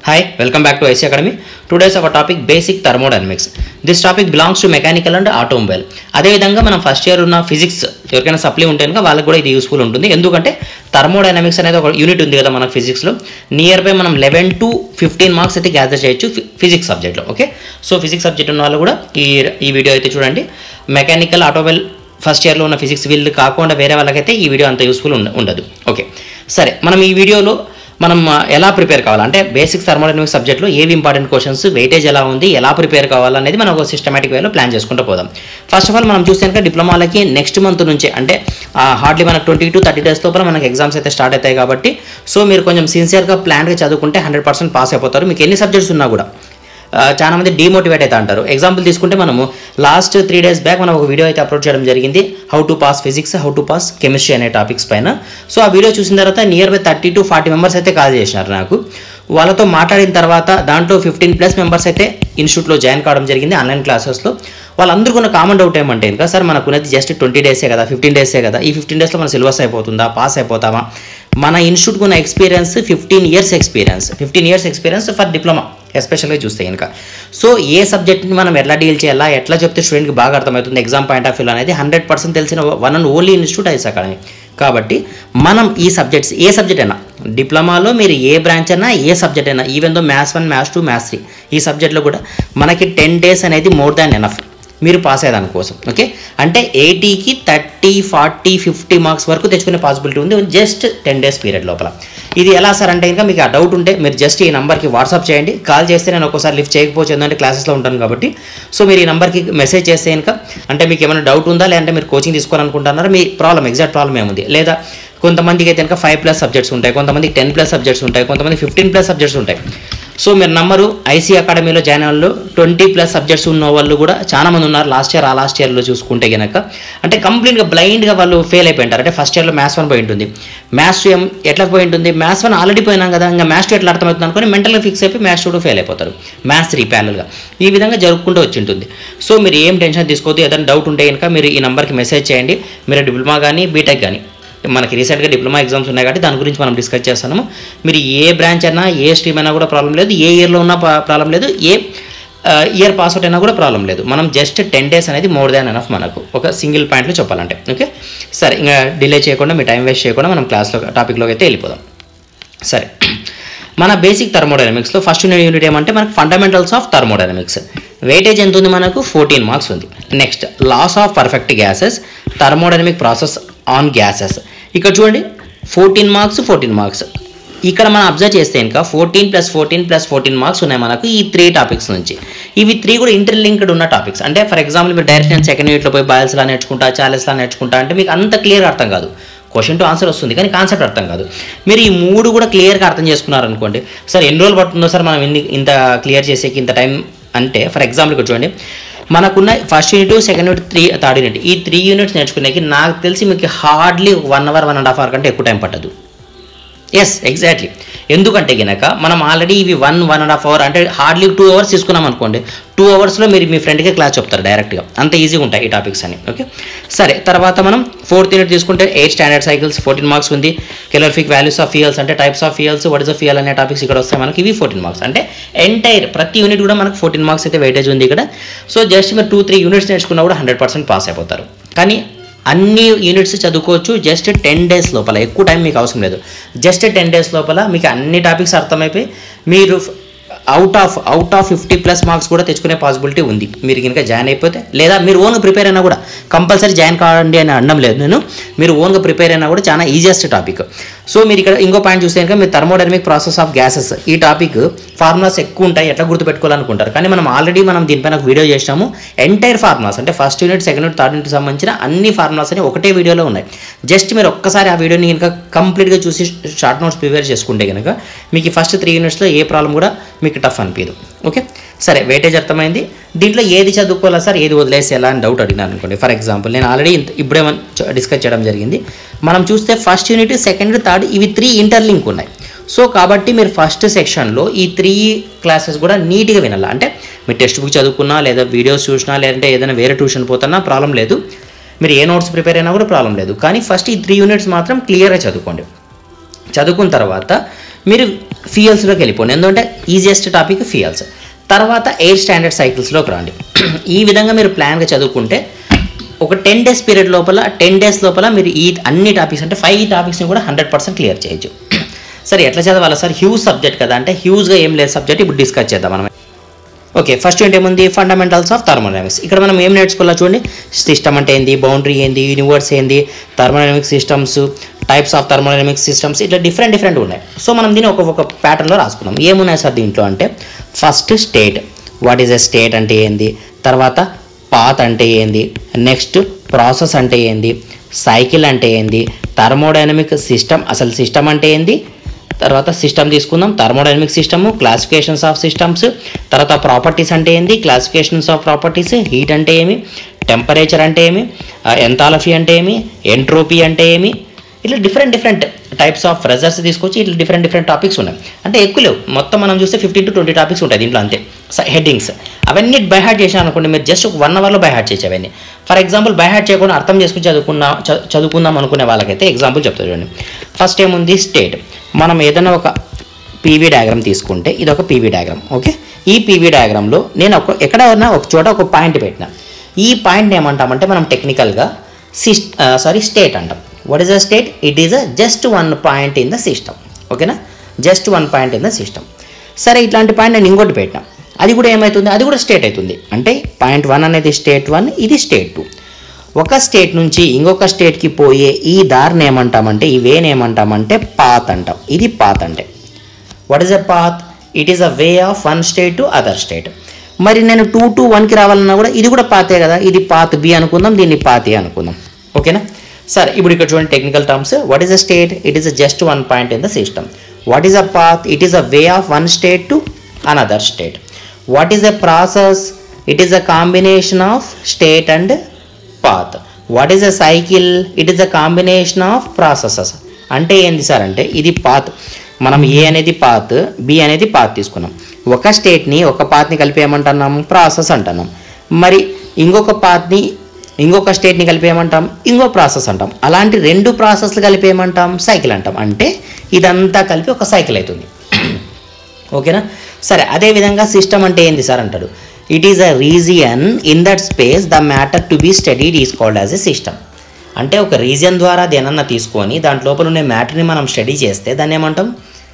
Hi, welcome back to IC Academy. Today's our topic basic thermodynamics. This topic belongs to mechanical and automobile. అదేవిధంగా మనం first year ఉన్న physics ఎవరికైనా supply ఉంటే కనుక వాళ్ళకి కూడా ఇది యూస్ఫుల్ ఉంటుంది ఎందుకంటే థర్మోడైనమిక్స్ అనేది ఒక యూనిట్ ఉంది కదా మన ఫిజిక్స్లో నియర్ బై మనం లెవెన్ టు ఫిఫ్టీన్ మార్క్స్ అయితే గ్యాదర్ చేయొచ్చు ఫిజిక్స్ సబ్జెక్ట్లో ఓకే సో ఫిజిక్స్ సబ్జెక్ట్ ఉన్న వాళ్ళు కూడా ఈ ఈ వీడియో అయితే చూడండి మెకానికల్ ఆటోమొబైల్ ఫస్ట్ ఇయర్లో ఉన్న ఫిజిక్స్ వీళ్ళు కాకుండా వేరే వాళ్ళకైతే ఈ వీడియో అంత యూస్ఫుల్ ఉండ ఉండదు ఓకే సరే మనం ఈ వీడియోలో మనం ఆ, ఎలా ప్రిపేర్ కావాలి అంటే బేసిక్ థర్మోడైనమిక్ సబ్జెక్ట్లో ఏవి ఇంపార్టెంట్ క్వశ్చన్స్ వెయిటేజ్ ఎలా ఉంది ఎలా ప్రిపేర్ కావాలనేది మనం ఒక సిస్టమేటిక్ వేలో ప్లాన్ చేసుకుంటూ పోదాం ఫస్ట్ ఆఫ్ ఆల్ మనం చూస్తే కనుక డిప్లొమాలకి నెక్స్ట్ మంత్ నుంచే అంటే హార్డ్లీ మనకు ట్వంటీ టు థర్టీ డేస్ లోపల మనకి ఎగ్జామ్స్ అయితే స్టార్ట్ అవుతాయి కాబట్టి సో మీరు కొంచెం సిన్సియర్గా ప్లాన్గా చదువుకుంటే హండ్రెడ్ పర్సెంట్ పాస్ అయిపోతారు మీకు ఎన్ని సబ్జెక్ట్స్ ఉన్నా కూడా ఆ, చాలా మంది డిమోటివేట్ అయితే అంటారు ఎగ్జాంపుల్ తీసుకుంటే మనము లాస్ట్ త్రీ డేస్ బ్యాక్ మనం ఒక వీడియో అయితే అప్లోడ్ చేయడం జరిగింది how to pass physics how to pass chemistry అనే టాపిక్స్ పైన సో ఆ వీడియో చూసిన తర్వాత near by thirty to forty members అయితే కాల్ చేసినారు నాకు వాళ్ళతో మాట్లాడిన తర్వాత దాంట్లో ఫిఫ్టీన్ ప్లస్ మెంబర్స్ అయితే ఇన్స్టిట్యూట్లో జాయిన్ కావడం జరిగింది ఆన్లైన్ క్లాసెస్లో వాళ్ళందరికీ ఉన్న కామన్ డౌట్ ఏమంటే ఇంకా సార్ మనకు ఉన్నది జస్ట్ ట్వంటీ డేసే కదా ఫిఫ్టీన్ డేసే కదా ఈ ఫిఫ్టీన్ డేస్లో మన సిలబస్ అయిపోతుందా పాస్ అయిపోతామా మన ఇన్స్టిట్యూట్కి ఉన్న experience fifteen years experience fifteen years experience for diploma ఎస్పెషల్గా చూస్తే కనుక సో ఏ సబ్జెక్ట్ని మనం ఎట్లా డీల్ చేయాలా ఎట్లా చెప్తే స్టూడెంట్కి బాగా అర్థమవుతుంది ఎగ్జామ్ పాయింట్ ఆఫ్ వ్యూ అనేది హండ్రెడ్ పర్సెంట్ తెలిసిన one and only institute ICE academy కాబట్టి మనం ఈ సబ్జెక్ట్స్ ఏ సబ్జెక్ట్ అయినా డిప్లొమాలో మీరు ఏ బ్రాంచ్ అయినా ఏ సబ్జెక్ట్ అయినా even though maths one maths two maths three ఈ సబ్జెక్ట్లో కూడా మనకి టెన్ డేస్ అనేది మోర్ దాన్ ఎనఫ్ మీరు పాస్ అయ్యేదాని కోసం ఓకే అంటే ఎయిటీకి థర్టీ ఫార్టీ ఫిఫ్టీ మార్క్స్ వరకు తెచ్చుకునే పాసిబిలిటీ ఉంది జస్ట్ టెన్ డేస్ పీరియడ్ లోపల ఇది ఎలా సార్ అంటే ఇంకా మీకు ఆ డౌట్ ఉంటే మీరు జస్ట్ ఈ నెంబర్కి వాట్సాప్ చేయండి కాల్ చేస్తే నేను ఒక్కోసారి లిఫ్ట్ చేయకపోవచ్చు ఎందుకంటే క్లాసెస్లో ఉంటాను కాబట్టి సో మీరు ఈ నెంబర్కి మెసేజ్ చేస్తే కనుక అంటే మీకు ఏమైనా డౌట్ ఉందా లేదంటే మీరు కోచింగ్ తీసుకోవాలనుకుంటున్నారా మీ ప్రాబ్లం ఎగ్జాక్ట్ ప్రాబ్లం ఏముంది లేదా కొంతమందికి అయితే కనుక ఫైవ్ ప్లస్ సబ్జెక్ట్స్ ఉంటాయి కొంతమందికి టెన్ ప్లస్ సబ్జెక్ట్స్ ఉంటాయి కొంతమంది ఫిఫ్టీన్ ప్లస్ సబ్జెక్ట్స్ ఉంటాయి సో మీరు నంబరు ఐసీ అకాడమీలో జాయిన్ వాళ్ళు ట్వంటీ ప్లస్ సబ్జెక్ట్స్ ఉన్న వాళ్ళు కూడా చాలా మంది ఉన్నారు లాస్ట్ ఇయర్ ఆ లాస్ట్ ఇయర్లో చూసుకుంటే కనుక అంటే కంప్లీట్గా బ్లైండ్గా వాళ్ళు ఫెయిల్ అయిపోయింటారు అంటే ఫస్ట్ ఇయర్లో మ్యాథ్స్ వన్ పోయి ఉంటుంది మ్యాథ్స్ టూ ఏం ఎట్లా పోయి ఉంటుంది మ్యాథ్స్ వన్ ఆల్రెడీ పోయినాం కదా ఇంకా మ్యాథ్స్ టూ ఎట్లా అర్థమవుతుంది అనుకుని మెంటల్గా ఫిక్స్ అయిపోయి మ్యాథ్స్ టూ ఫెయిల్ అయిపోతారు మ్యాథ్స్ త్రీ ప్యానల్గా ఈ విధంగా జరుపుకుంటూ వచ్చి ఉంటుంది సో మీరు ఏం టెన్షన్ తీసుకోవద్దు ఏదైనా డౌట్ ఉంటే కనుక మీరు ఈ నెంబర్కి మెసేజ్ చేయండి మీరు డిప్లొమా కానీ బీటెక్ కానీ మనకి రీసెంట్గా డిప్లొమా ఎగ్జామ్స్ ఉన్నాయి కాబట్టి దాని గురించి మనం డిస్కస్ చేస్తున్నాము మీరు ఏ బ్రాంచ్ అయినా ఏ స్ట్రీమ్ అయినా కూడా ప్రాబ్లం లేదు ఏ ఇయర్లో ఉన్నా ప్రాబ్లం లేదు ఏ ఇయర్ పాస్అవుట్ అయినా కూడా ప్రాబ్లం లేదు మనం జస్ట్ టెన్ డేస్ అనేది మోర్ దాన్ ఎనఫ్ మనకు ఒక సింగిల్ పాయింట్లో చెప్పాలంటే ఓకే సరే ఇంకా డిలే చేయకుండా మీ టైం వేస్ట్ చేయకుండా మనం క్లాస్లో టాపిక్లోకి అయితే వెళ్ళిపోదాం సరే మన బేసిక్ థర్మోడైనమిక్స్లో ఫస్ట్ యూనిట్ ఏమంటే మనకు ఫండమెంటల్స్ ఆఫ్ థర్మోడైనమిక్స్ వెయిటేజ్ ఎంత ఉంది మనకు ఫోర్టీన్ మార్క్స్ ఉంది next laws of perfect gases thermodynamic process on gases ఇక్కడ చూడండి ఫోర్టీన్ మార్క్స్ ఫోర్టీన్ మార్క్స్ ఇక్కడ మనం అబ్జర్వ్ చేస్తే ఇంకా fourteen plus fourteen plus fourteen marks ఉన్నాయి మనకు ఈ త్రీ టాపిక్స్ నుంచి ఇవి త్రీ కూడా ఇంటర్లింక్డ్ ఉన్న టాపిక్స్ అంటే ఫర్ ఎగ్జాంపుల్ మీరు డైరెక్ట్ నేను సెకండ్ యూనిట్లో పోయి బయాల్స్లా నేర్చుకుంటా చాలెస్లా నేర్చుకుంటా అంటే మీకు అంత క్లియర్ అర్థం కాదు క్వశ్చన్ టు ఆన్సర్ వస్తుంది కానీ కాన్సెప్ట్ అర్థం కాదు మీరు ఈ మూడు కూడా క్లియర్గా అర్థం చేసుకున్నారనుకోండి సార్ ఎన్ని రోజులు పడుతుందో సార్ మనం ఇన్ని ఇంత క్లియర్ చేసేకి ఇంత టైం అంటే ఫర్ ఎగ్జాంపుల్ ఇక్కడ చూడండి మనకున్న first unit second unit three third unit ఈ త్రీ యూనిట్స్ నేర్చుకునేకి నాకు తెలిసి మీకు hardly one hour one and half hour కంటే ఎక్కువ టైం పట్టదు ఎస్ ఎగ్జాక్ట్లీ ఎందుకంటే గినక మనం ఆల్రెడీ ఇవి one one and half hour అంటే హార్డ్లీ టూ అవర్స్ తీసుకున్నాం అనుకోండి టూ అవర్స్లో మీరు మీ ఫ్రెండ్కి క్లాస్ చెప్తారు డైరెక్ట్గా అంత ఈజీగా ఉంటాయి ఈ టాపిక్స్ అని ఓకే సరే తర్వాత మనం ఫోర్త్ యూనిట్ తీసుకుంటే eight standard cycles fourteen marks ఉంది కెలర్ఫిక్ వాల్యూస్ ఆఫ్ ఫియల్స్ అంటే types of fuels what is of fuel అనే టాపిక్స్ ఇక్కడ వస్తాయి మనకి ఇవి ఫోర్టీన్ మార్క్స్ అంటే ఎంటైర్ ప్రతి యూనిట్ కూడా మనకు ఫోర్టీన్ మార్క్స్ అయితే వెయిటేజ్ ఉంది ఇక్కడ సో జస్ట్ మీరు టూ త్రీ యూనిట్స్ నేర్చుకున్నా కూడా హండ్రెడ్ పర్సెంట్ పాస్ అయిపోతారు కానీ అన్ని యూనిట్స్ చదువుకోవచ్చు జస్ట్ టెన్ డేస్ లోపల ఎక్కువ టైం మీకు అవసరం లేదు జస్ట్ టెన్ డేస్ లోపల మీకు అన్ని టాపిక్స్ అర్థమైపోయి మీరు out of out of fifty plus marks కూడా తెచ్చుకునే పాసిబిలిటీ ఉంది మీరు కనుక జాయిన్ అయిపోతే లేదా మీరు ఓన్గా ప్రిపేర్ అయినా కూడా కంపల్సరీ జాయిన్ కావండి అని అనడం లేదు నేను మీరు ఓన్గా ప్రిపేర్ అయినా కూడా చాలా ఈజియెస్ట్ టాపిక్ సో మీరు ఇక్కడ ఇంకో పాయింట్ చూస్తే కనుక మీరు థర్మోడైనమిక్ ప్రాసెస్ ఆఫ్ గ్యాసెస్ ఈ టాపిక్ ఫార్ములాస్ ఎక్కువ ఉంటాయి ఎట్లా గుర్తుపెట్టుకోవాలనుకుంటారు కానీ మనం ఆల్రెడీ మనం దీనిపైన ఒక వీడియో చేసినాము ఎంటైర్ ఫార్ములాస్ అంటే first unit second unit third unit సంబంధించిన అన్ని ఫార్ములాస్ అని ఒకటే వీడియోలో ఉన్నాయి జస్ట్ మీరు ఒక్కసారి ఆ వీడియోని కనుక కంప్లీట్గా చూసి షార్ట్ నోట్స్ ప్రిపేర్ చేసుకుంటే కనుక మీకు ఈ ఫస్ట్ త్రీ యూనిట్స్లో ఏ ప్రాబ్లం కూడా మీకు టఫ్ అనిపించదు ఓకే సరే వెయిటేజ్ అర్థమైంది దీంట్లో ఏది చదువుకోవాలా సార్ ఏది వదిలేసేలా అని డౌట్ అడిగినాను అనుకోండి ఫర్ ఎగ్జాంపుల్ నేను ఆల్రెడీ ఇంత- ఇప్పుడే డిస్కస్ చేయడం జరిగింది మనం చూస్తే ఫస్ట్ యూనిట్ సెకండ్ థర్డ్ ఇవి త్రీ ఇంటర్లింక్ ఉన్నాయి సో కాబట్టి మీరు ఫస్ట్ సెక్షన్లో ఈ త్రీ క్లాసెస్ కూడా నీట్గా వినాలి అంటే మీరు టెక్స్ట్ బుక్ చదువుకున్నా లేదా వీడియోస్ చూసినా లేదంటే ఏదైనా వేరే ట్యూషన్ పోతున్నా ప్రాబ్లం లేదు మీరు ఏ నోట్స్ ప్రిపేర్ అయినా కూడా ప్రాబ్లం లేదు కానీ ఫస్ట్ ఈ త్రీ యూనిట్స్ మాత్రం క్లియర్గా చదువుకోండి చదువుకున్న తర్వాత మీరు ఫియల్స్లోకి వెళ్ళిపోండి ఎందుకంటే ఈజియెస్ట్ టాపిక్ ఫియల్స్ తర్వాత ఎయిర్ స్టాండర్డ్ సైకిల్స్లోకి రండి ఈ విధంగా మీరు ప్లాన్గా చదువుకుంటే ఒక టెన్ డేస్ పీరియడ్ లోపల టెన్ డేస్ లోపల మీరు ఈ అన్ని టాపిక్స్ అంటే ఫైవ్ టాపిక్స్ని కూడా హండ్రెడ్ పర్సెంట్ క్లియర్ చేయొచ్చు సరే ఎట్లా చదవాలా సార్ హ్యూజ్ సబ్జెక్ట్ కదా అంటే హ్యూజ్గా ఏం లేదు సబ్జెక్ట్ ఇప్పుడు డిస్కస్ చేద్దాం మనం ఓకే ఫస్ట్ ఏంటి ఏముంది ఫండమెంటల్స్ ఆఫ్ థర్మోడైనమిక్స్ ఇక్కడ మనం ఏం నేర్చుకోవాలో చూడండి సిస్టమ్ అంటే ఏంది బౌండరీ ఏంది యూనివర్స్ ఏంది thermodynamic systems types of thermodynamic systems ఇట్లా డిఫరెంట్ డిఫరెంట్ ఉన్నాయి సో మనం దీన్ని ఒక ఒక ప్యాటర్న్లో రాసుకున్నాం ఏమున్నాయి సార్ దీంట్లో అంటే first state what is a state అంటే ఏంది తర్వాత పాత్ అంటే ఏంది నెక్స్ట్ ప్రాసెస్ అంటే ఏంది సైకిల్ అంటే ఏంది థర్మోడైనమిక్ సిస్టమ్ అసలు సిస్టమ్ అంటే ఏంది తర్వాత సిస్టమ్ తీసుకుందాం thermodynamic system classifications of systems తర్వాత ప్రాపర్టీస్ అంటే ఏంది క్లాసిఫికేషన్స్ ఆఫ్ ప్రాపర్టీస్ హీట్ అంటే ఏమి టెంపరేచర్ అంటే ఏమి ఎంతాలఫీ అంటే ఏమి ఎంట్రోపీ అంటే ఏమి ఇట్లా different different types of pressures తీసుకొచ్చి ఇట్లా డిఫరెంట్ డిఫరెంట్ టాపిక్స్ ఉన్నాయి అంటే ఎక్కువ లేవు మొత్తం మనం చూస్తే ఫిఫ్టీన్ టు ట్వంటీ టాపిక్స్ ఉంటాయి దీంట్లో అంతే హెడ్డింగ్స్ అవన్నీ బై హార్ట్ చేసాను అనుకోండి మీరు జస్ట్ ఒక వన్ అవర్లో బై హార్ట్ చేయొచ్చు అవన్నీ ఫర్ ఎగ్జాంపుల్ బై హార్ట్ చేయకుండా అర్థం చేసుకుని చదువుకున్నా చ- చదువుకుందాం అనుకునే వాళ్ళకైతే ఎగ్జాంపుల్ చెప్తా చూడండి ఫస్ట్ ఏముంది స్టేట్ మనం ఏదైనా ఒక పీవీ డయాగ్రామ్ తీసుకుంటే ఇది ఒక పీవీ డయాగ్రామ్ ఓకే ఈ పీవీ డయాగ్రామ్లో నేను ఒక ఎక్కడైనా ఒక చోట ఒక పాయింట్ పెట్టిన ఈ పాయింట్ ఏమంటామంటే మనం టెక్నికల్గా సిస్ సారీ స్టేట్ అంటాం what is a state it is a just one point in the system ఓకేనా just one point in the system సరే ఇట్లాంటి పాయింట్ నేను ఇంకోటి పెట్టిన అది కూడా ఏమవుతుంది అది కూడా స్టేట్ అవుతుంది అంటే పాయింట్ వన్ అనేది స్టేట్ వన్ ఇది స్టేట్ టూ ఒక స్టేట్ నుంచి ఇంకొక స్టేట్కి పోయే ఈ దారిని ఏమంటామంటే ఈ వేని ఏమంటామంటే పాత్ అంటాం ఇది పాత్ అంటే what is a path it is a way of one state to other state మరి నేను టూ టు వన్కి రావాలన్నా కూడా ఇది కూడా పాతే కదా ఇది పాత్ బి అనుకుందాం దీన్ని పాత్ ఏ అనుకుందాం ఓకేనా సరే ఇప్పుడు ఇక్కడ చూడండి technical terms what is a state it is just one point in the system what is a path it is a way of one state to another state what is a process it is a combination of state and path what is a cycle it is a combination of processes అంటే ఏంది sir అంటే ఇది path మనం ఏ అనేది path B అనేది path తీసుకున్నాం ఒక స్టేట్ని ఒక పాత్ని కలిపి ఏమంటున్నాము ప్రాసెస్ అంటున్నాం మరి ఇంకొక పాత్ని ఇంకొక స్టేట్ని కలిపి ఏమంటాం ఇంకో ప్రాసెస్ అంటాం అలాంటి రెండు ప్రాసెస్లు కలిపి ఏమంటాం సైకిల్ అంటాం అంటే ఇదంతా కలిపి ఒక సైకిల్ అవుతుంది ఓకేనా సరే అదేవిధంగా సిస్టమ్ అంటే ఏంది సార్ అంటాడు it is a region in that space the matter to be studied is called as a system అంటే ఒక రీజియన్ ద్వారా దేనన్నా తీసుకొని దాంట్ లోపల ఉన్న మ్యాటర్ని మనం స్టడీ చేస్తే దాన్ని ఏమంటాం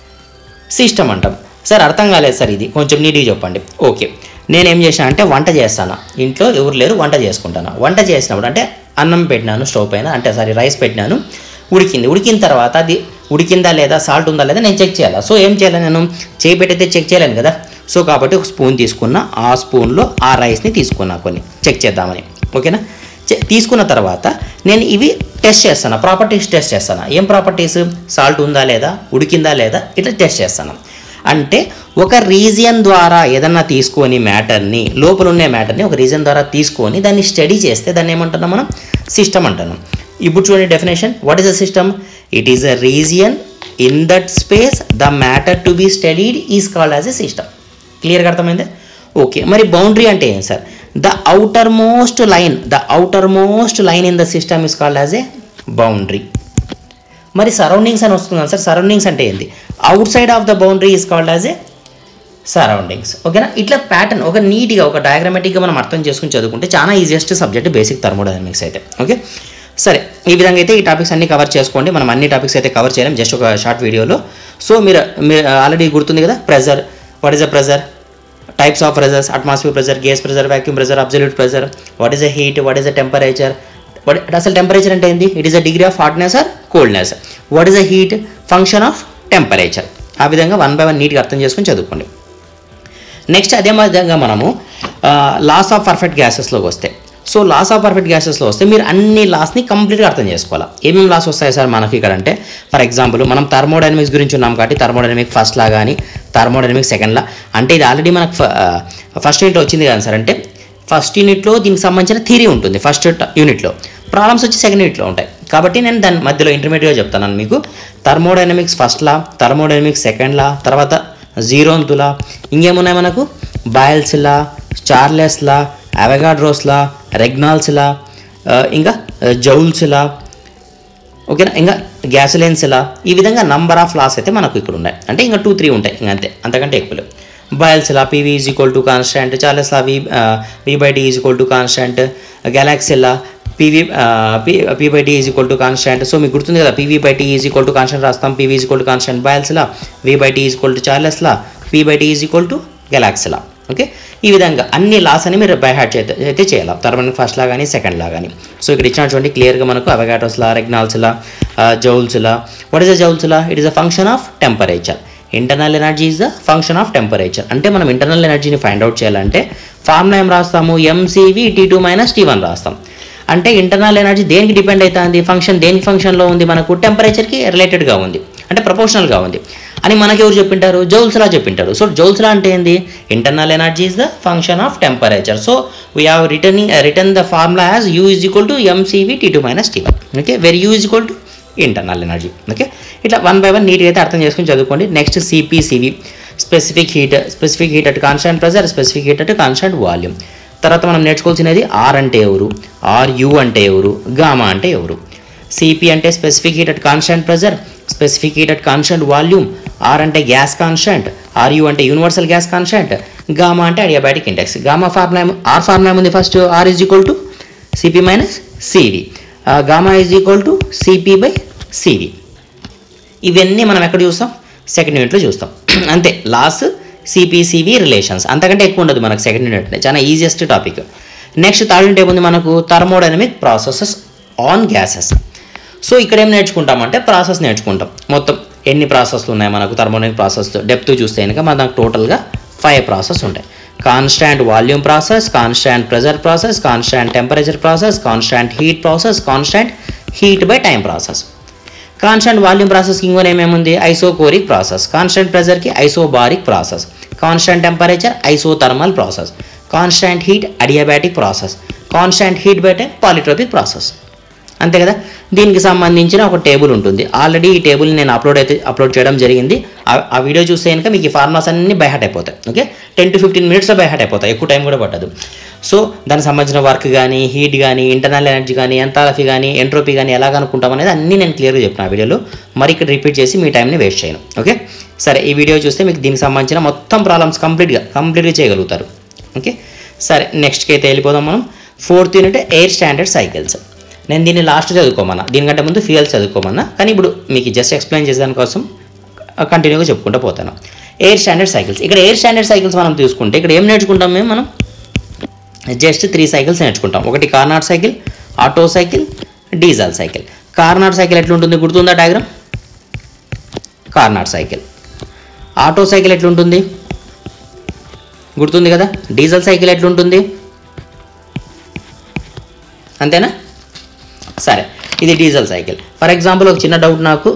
సిస్టమ్ అంటాం సార్ అర్థం కాలేదు సార్ ఇది కొంచెం నీట్గా చెప్పండి ఓకే నేనేం చేశాను అంటే వంట చేస్తాను ఇంట్లో ఎవరు లేరు వంట చేసుకుంటాను వంట చేసినప్పుడు అంటే అన్నం పెట్టినాను స్టవ్ పైన అంటే సారీ రైస్ పెట్టినాను ఉడికింది ఉడికిన తర్వాత అది ఉడికిందా లేదా సాల్ట్ ఉందా లేదా నేను చెక్ చేయాలి సో ఏం చేయాలి నేను చేయి పెట్టయితే చెక్ చేయలేను కదా సో కాబట్టి ఒక స్పూన్ తీసుకున్నా ఆ స్పూన్లో ఆ రైస్ని తీసుకున్నా కొన్ని చెక్ చేద్దామని ఓకేనా చె- తీసుకున్న తర్వాత నేను ఇవి టెస్ట్ చేస్తాను ప్రాపర్టీస్ టెస్ట్ చేస్తాను ఏం ప్రాపర్టీస్ సాల్ట్ ఉందా లేదా ఉడికిందా లేదా ఇట్లా టెస్ట్ చేస్తాను అంటే ఒక రీజియన్ ద్వారా ఏదన్నా తీసుకొని మ్యాటర్ని లోపల ఉండే మ్యాటర్ని ఒక రీజియన్ ద్వారా తీసుకొని దాన్ని స్టడీ చేస్తే దాన్ని ఏమంటున్నాం మనం సిస్టమ్ అంటున్నాం ఇప్పుడు చూడండి definition what is a system it is a region in that space the matter to be studied is called as a system క్లియర్గా అర్థమైందా ఓకే మరి బౌండరీ అంటే ఏం sir the outermost line the outermost line in the system is called as a boundary మరి surroundings అని వస్తుంది sir surroundings అంటే ఏంది outside of the boundary is called as a surroundings ఓకేనా ఇట్లా pattern ఒక నీట్గా ఒక డయాగ్రామేటిక్గా మనం అర్థం చేసుకుని చదువుకుంటే చాలా ఈజియెస్ట్ సబ్జెక్ట్ బేసిక్ థర్మోడైనమిక్స్ అయితే ఓకే సరే ఈ విధంగా అయితే ఈ టాపిక్స్ అన్ని కవర్ చేసుకోండి మనం అన్ని టాపిక్స్ అయితే కవర్ చేయలేం జస్ట్ ఒక షార్ట్ వీడియోలో సో మీరు మీరు ఆల్రెడీ గుర్తుంది కదా pressure what is a pressure types of pressures atmosphere pressure gas pressure vacuum pressure absolute pressure what is a heat what is a temperature what అసలు temperature అంటే ఏంది it is a degree of hotness or coldness what is a heat function of temperature ఆ విధంగా one by one నీట్గా అర్థం చేసుకొని చదువుకోండి next అదే విధంగా మనము లాస్ ఆఫ్ పర్ఫెక్ట్ గ్యాసెస్లోకి వస్తే సో లాస్ ఆఫ్ పర్ఫెక్ట్ గ్యాసెస్లో వస్తే మీరు అన్ని లాస్ని కంప్లీట్గా అర్థం చేసుకోవాలి ఏమేమి లాస్ వస్తాయి సార్ మనకి ఇక్కడ అంటే ఫర్ ఎగ్జాంపుల్ మనం థర్మోడైనమిక్స్ గురించి ఉన్నాం కాబట్టి థర్మోడైనమిక్ ఫస్ట్ లా కానీ థర్మోడైనమిక్ సెకండ్ లా అంటే ఇది ఆల్రెడీ మనకు ఫస్ట్ యూనిట్లో వచ్చింది కదా సార్ అంటే ఫస్ట్ యూనిట్లో దీనికి సంబంధించిన థియరీ ఉంటుంది ఫస్ట్ యూనిట్లో ప్రాబ్లమ్స్ వచ్చి సెకండ్ యూనిట్లో ఉంటాయి కాబట్టి నేను దాని మధ్యలో ఇంటర్మీడియట్గా చెప్తాను మీకు thermodynamics first law thermodynamics second law తర్వాత జీరోంత్ లా ఇంకేమున్నాయి మనకు బాయల్స్ లా చార్లెస్ లా అవగాడ్రోస్ లా రెగ్నాల్స్ లా ఆ, ఇంకా జౌల్స్ లా ఓకేనా ఇంకా గ్యాసోలైన్స్ ఎలా ఈ విధంగా నంబర్ ఆఫ్ లాస్ అయితే మనకు ఇక్కడ ఉన్నాయి అంటే ఇంకా టూ త్రీ ఉంటాయి ఇంకా అంతే అంతకంటే ఎక్కువ లేవు బయల్స్ ఎలా PV is equal to constant Charles law V V by D is equal to constant Gay Lussac ఎలా PV P by T is equal to constant so మీకు గుర్తుంది కదా PV by T is equal to constant రాస్తాం PV is equal to constant Boyle's law V by T is equal to Charles law P by T is equal to Gay Lussac law okay ఈ విధంగా అన్ని loss అని మీరు by heart చేత అయితే చేయాలి thermal first లా కానీ సెకండ్ లా కానీ సో ఇక్కడ ఇచ్చిన చూడండి క్లియర్గా మనకు Avogadro's law Regnault's law Joule's law what is the Joule's law it is a function of temperature internal energy is the function of temperature అంటే మనం ఇంటర్నల్ ఎనర్జీని ఫైండ్ అవుట్ చేయాలంటే ఫార్ములా ఏం రాస్తాము MCV T two minus T one రాస్తాం అంటే internal energy దేనికి depend అవుతుంది ఫంక్షన్ దేనికి ఫంక్షన్లో ఉంది మనకు టెంపరేచర్కి రిలేటెడ్గా ఉంది అంటే ప్రపోర్షనల్గా ఉంది అని మనకి ఎవరు చెప్పింటారు జౌల్స్లా చెప్పింటారు సో జౌల్స్లా అంటే ఏంది internal energy is the function of temperature so we have returning return the formula as U is equal to MCV T two minus T one okay very U is equal to internal energy okay ఇట్లా one by one నీట్గా అయితే అర్థం చేసుకుని చదువుకోండి next CP CV specific heat specific heat at constant pressure specific heat at constant volume తర్వాత మనం నేర్చుకోవాల్సినది are అంటే ఎవరు ఆర్ యు అంటే ఎవరు గామా అంటే ఎవరు సిపి అంటే specific heat at constant pressure specific heat at constant volume R అంటే గ్యాస్ కాన్స్టాంట్ ఆర్ యు అంటే యూనివర్సల్ గ్యాస్ కాన్స్టాంట్ గామా అంటే adiabatic index gamma formula R formula ఉంది first R is equal to CP minus CV gamma is equal to CP by CV ఇవన్నీ మనం ఎక్కడ చూస్తాం second యూనిట్లో చూస్తాం అంతే లాస్ సిపిసివి రిలేషన్స్ అంతకంటే ఎక్కువ ఉండదు మనకు సెకండ్ యూనిట్ చాలా easiest topic next third unit ఏముంది మనకు thermodynamic processes on gases so ఇక్కడ ఏం నేర్చుకుంటామంటే ప్రాసెస్ నేర్చుకుంటాం మొత్తం ఎన్ని ప్రాసెస్లు ఉన్నాయి మనకు థర్మోడైనమిక్ ప్రాసెస్ డెప్త్ చూస్తే కనుక మనకు టోటల్గా ఫైవ్ ప్రాసెస్ ఉంటాయి constant volume process constant pressure process constant temperature process constant heat process constant heat by time process constant volume ప్రాసెస్కి ఇంకో ఏమేముంది ఐసోకోరిక్ ప్రాసెస్ కాన్స్టెంట్ ప్రెజర్కి isobaric process constant temperature isothermal process constant heat adiabatic process constant heat by time polytropic process అంతే కదా దీనికి సంబంధించిన ఒక table ఉంటుంది ఆల్రెడీ ఈ టేబుల్ నేను అప్లోడ్ అయితే అప్లోడ్ చేయడం జరిగింది ఆ- ఆ వీడియో చూస్తే కనుక మీకు ఈ ఫార్మాస్ అన్ని బైహాట్ అయిపోతాయి ఓకే టెన్ టు ఫిఫ్టీన్ మినిట్స్లో బైహాట్ అయిపోతాయి ఎక్కువ టైం కూడా పట్టదు సో దానికి సంబంధించిన వర్క్ కానీ హీట్ కానీ ఇంటర్నల్ ఎనర్జీ కానీ ఎంతాలఫీ కానీ ఎంట్రోపీ కానీ ఎలా కనుక్కుంటాం అనేది అన్నీ నేను క్లియర్గా చెప్పిన ఆ వీడియోలో మరి ఇక్కడ రిపీట్ చేసి మీ టైంని వేస్ట్ చేయను ఓకే సరే ఈ వీడియో చూస్తే మీకు దీనికి సంబంధించిన మొత్తం ప్రాబ్లమ్స్ కంప్లీట్గా కంప్లీట్గా చేయగలుగుతారు ఓకే సరే నెక్స్ట్కి అయితే వెళ్ళిపోదాం మనం fourth unit air standard cycles నేను దీన్ని లాస్ట్ చదువుకోమన్నా దీనికంటే ముందు ఫ్యూయల్ చదువుకోమన్నా కానీ ఇప్పుడు మీకు జస్ట్ ఎక్స్ప్లెయిన్ చేసేదాని కోసం కంటిన్యూగా చెప్పుకుంటూ పోతాను ఎయిర్ స్టాండర్డ్ సైకిల్స్ ఇక్కడ ఎయిర్ స్టాండర్డ్ సైకిల్స్ మనం తీసుకుంటే ఇక్కడ ఏం నేర్చుకుంటాం మేము మనం జస్ట్ త్రీ సైకిల్స్ నేర్చుకుంటాం ఒకటి Carnot cycle Otto cycle diesel cycle Carnot cycle ఎట్లుంటుంది గుర్తుందా diagram Carnot cycle Otto cycle ఎట్లుంటుంది గుర్తుంది కదా డీజిల్ సైకిల్ ఎట్లుంటుంది అంతేనా సరే ఇది డీజిల్ సైకిల్ ఫర్ ఎగ్జాంపుల్ ఒక చిన్న డౌట్ నాకు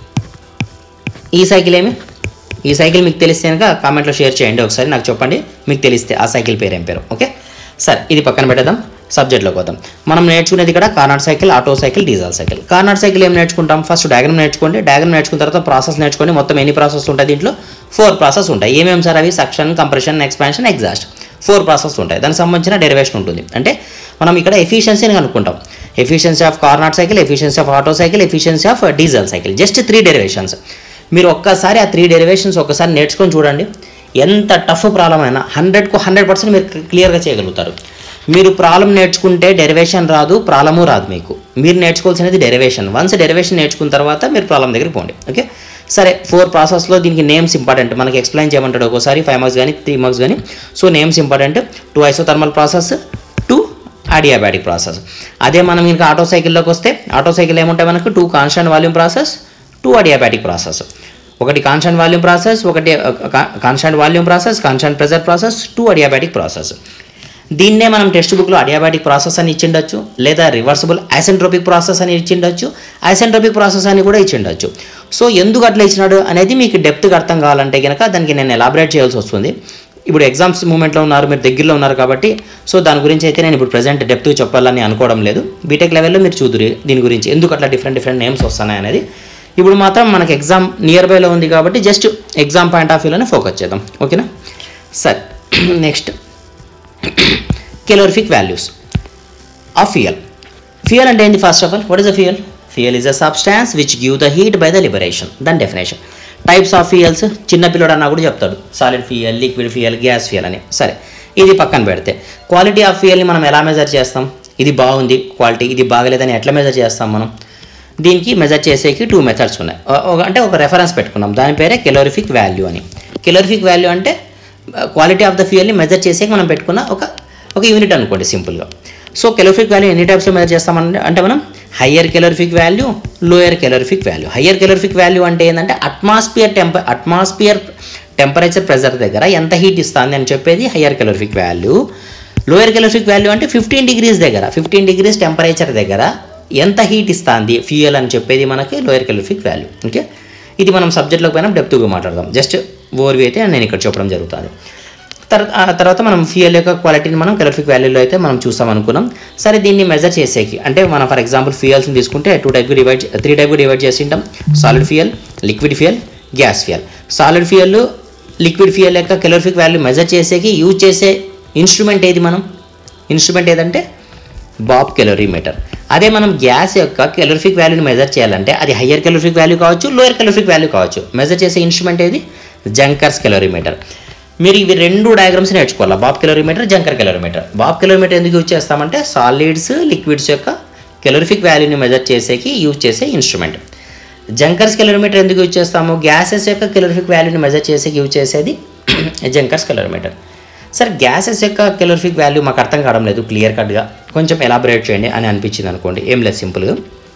ఈ సైకిల్ ఏమి ఈ సైకిల్ మీకు తెలిస్తే కనుక కామెంట్లో షేర్ చేయండి ఒకసారి నాకు చెప్పండి మీకు తెలిస్తే ఆ సైకిల్ పేరు ఏం పేరు ఓకే సరే ఇది పక్కన పెట్టేద్దాం సబ్జెక్ట్లోకి పోదాం మనం నేర్చుకునేది ఇక్కడ Carnot cycle Otto cycle diesel cycle Carnot cycle ఏం నేర్చుకుంటాం ఫస్ట్ డయాగ్రామ్ నేర్చుకోండి డయాగ్రామ్ నేర్చుకున్న తర్వాత ప్రాసెస్ నేర్చుకొని మొత్తం ఎన్ని ప్రాసెస్ ఉంటాయి దీంట్లో ఫోర్ ప్రాసెస్ ఉంటాయి ఏమేమి సార్ అవి suction compression expansion exhaust four process ఉంటాయి దానికి సంబంధించిన డెరివేషన్ ఉంటుంది అంటే మనం ఇక్కడ ఎఫిషియన్సీని కనుక్కుంటాం efficiency of Carnot cycle efficiency of Otto cycle efficiency of diesel cycle just three derivations మీరు ఒక్కసారి ఆ త్రీ డెరివేషన్స్ ఒక్కసారి నేర్చుకొని చూడండి ఎంత టఫ్ ప్రాబ్లం అయినా హండ్రెడ్కు హండ్రెడ్ పర్సెంట్ మీరు క్లియర్గా చేయగలుగుతారు మీరు ప్రాబ్లం నేర్చుకుంటే డెరివేషన్ రాదు ప్రాబ్లము రాదు మీకు మీరు నేర్చుకోవాల్సినది డెరివేషన్ వన్స్ డెరివేషన్ నేర్చుకున్న తర్వాత మీరు ప్రాబ్లం దగ్గరికి పోండి ఓకే సరే ఫోర్ ప్రాసెస్లో దీనికి నేమ్స్ ఇంపార్టెంట్ మనకి ఎక్స్ప్లెయిన్ చేయమంటాడు ఒకసారి ఫైవ్ మార్క్స్ కానీ త్రీ మార్క్స్ కానీ so names important two isothermal process two adiabatic process అదే మనం ఇంకా ఆటో సైకిల్లోకి వస్తే ఆటో సైకిల్ ఏముంటాయి మనకు two constant volume process two adiabatic process ఒకటి కాన్స్టెంట్ వాల్యూమ్ ప్రాసెస్ ఒకటి constant volume process constant pressure process two adiabatic process దీన్నే మనం టెక్స్ట్ బుక్లో అడియాబాటిక్ ప్రాసెస్ అని ఇచ్చిండొచ్చు లేదా రివర్సిబుల్ ఐసెంట్రోపిక్ ప్రాసెస్ అని ఇచ్చిండొచ్చు ఐసెంట్రోపిక్ ప్రాసెస్ అని కూడా ఇచ్చిండొచ్చు సో ఎందుకు అట్లా ఇచ్చినాడు అనేది మీకు డెప్త్గా అర్థం కావాలంటే కనుక దానికి నేను ఎలాబరేట్ చేయాల్సి వస్తుంది ఇప్పుడు ఎగ్జామ్స్ మూమెంట్లో ఉన్నారు మీరు దగ్గరలో ఉన్నారు కాబట్టి సో దాని గురించి అయితే నేను ఇప్పుడు ప్రజెంట్ డెప్త్ చెప్పాలని అనుకోవడం లేదు బీటెక్ లెవెల్లో మీరు చూదురు దీని గురించి ఎందుకు అట్లా డిఫరెంట్ డిఫరెంట్ నేమ్స్ వస్తున్నాయి అనేది ఇప్పుడు మాత్రం మనకి ఎగ్జామ్ నియర్ బైలో ఉంది కాబట్టి జస్ట్ ఎగ్జామ్ పాయింట్ ఆఫ్ వ్యూలోనే ఫోకస్ చేద్దాం ఓకేనా సరే next calorific values of fuel fuel అంటే ఏంటి first of all what is the fuel fuel is a substance which give the heat by the liberation దాని డెఫినేషన్ టైప్స్ ఆఫ్ ఫ్యూయల్స్ చిన్న పిల్లడు అన్నా కూడా చెప్తాడు solid fuel liquid fuel gas fuel అని సరే ఇది పక్కన పెడితే క్వాలిటీ ఆఫ్ ఫ్యూయల్ని మనం ఎలా మెజర్ చేస్తాం ఇది బాగుంది క్వాలిటీ ఇది బాగలేదని ఎట్లా మెజర్ చేస్తాం మనం దీనికి మెజర్ చేసేకి టూ మెథడ్స్ ఉన్నాయి ఒ- ఒక- అంటే ఒక రెఫరెన్స్ పెట్టుకున్నాం దాని పేరే కెలోరిఫిక్ వాల్యూ అని కెలోరిఫిక్ వాల్యూ అంటే క్వాలిటీ ఆఫ్ ద ఫ్యూయల్ని మెజర్ చేసేకి మనం పెట్టుకున్న ఒక ఒక యూనిట్ అనుకోండి సింపుల్గా సో కెలోరిఫిక్ వాల్యూ ఎన్ని టైప్స్లో మెజర్ చేస్తామంటే అంటే మనం higher calorific value lower calorific value higher calorific value అంటే ఏంటంటే atmosphere temp atmosphere temperature pressure దగ్గర ఎంత హీట్ ఇస్తుంది అని చెప్పేది higher calorific value lower calorific value అంటే ఫిఫ్టీన్ డిగ్రీస్ దగ్గర ఫిఫ్టీన్ డిగ్రీస్ టెంపరేచర్ దగ్గర ఎంత హీట్ ఇస్తుంది ఫ్యూయల్ అని చెప్పేది మనకి లోయర్ కెలోరిఫిక్ వాల్యూ ఓకే ఇది మనం సబ్జెక్ట్లోకి పైన డెప్త్గా మాట్లాడదాం జస్ట్ ఓవర్వ్యూ అయితే నేను ఇక్కడ చెప్పడం జరుగుతుంది తర్వాత ఆ తర్వాత మనం ఫ్యూయల్ యొక్క క్వాలిటీని మనం కెలోరిఫిక్ వాల్యూలో అయితే మనం చూసాం అనుకున్నాం సరే దీన్ని మెజర్ చేసేకి అంటే మనం ఫర్ ఎగ్జాంపుల్ ఫ్యూయల్స్ని తీసుకుంటే two type divide three type divide చేసి ఉంటాం solid fuel liquid fuel gas fuel solid fuel liquid fuel యొక్క కెలోరిఫిక్ వాల్యూ మెజర్ చేసేకి యూజ్ చేసే ఇన్స్ట్రుమెంట్ ఏది మనం ఇన్స్ట్రుమెంట్ ఏదంటే బాబ్ కెలోరీమీటర్ అదే మనం గ్యాస్ యొక్క కెలోరిఫిక్ వాల్యూని మెజర్ చేయాలంటే అది హయ్యర్ కెలోరిఫిక్ వాల్యూ కావచ్చు లోయర్ కెలోరిఫిక్ వాల్యూ కావచ్చు మెజర్ చేసే ఇన్స్ట్రుమెంట్ ఏది జంకర్స్ కెలోరీమీటర్ మీరు ఇవి రెండు డయాగ్రామ్స్ నేర్చుకోవాలి Bob calorimeter జంకర్ calorimeter Bob calorimeter ఎందుకు యూజ్ చేస్తామంటే సాలిడ్స్ లిక్విడ్స్ యొక్క కెలోరిఫిక్ వాల్యూని మెజర్ చేసేకి యూజ్ చేసే ఇన్స్ట్రుమెంట్ జంకర్స్ కెలోరీమీటర్ ఎందుకు యూజ్ చేస్తాము గ్యాసెస్ యొక్క కెలోరిఫిక్ వాల్యూని మెజర్ చేసేకి యూజ్ చేసేది జంకర్స్ కెలోరీమీటర్ సార్ గ్యాసెస్ యొక్క కెలోరిఫిక్ వాల్యూ మాకు అర్థం కావడం లేదు క్లియర్ కట్గా కొంచెం ఎలాబరేట్ చేయండి అని అనిపించింది అనుకోండి ఏం లేదు సింపుల్గా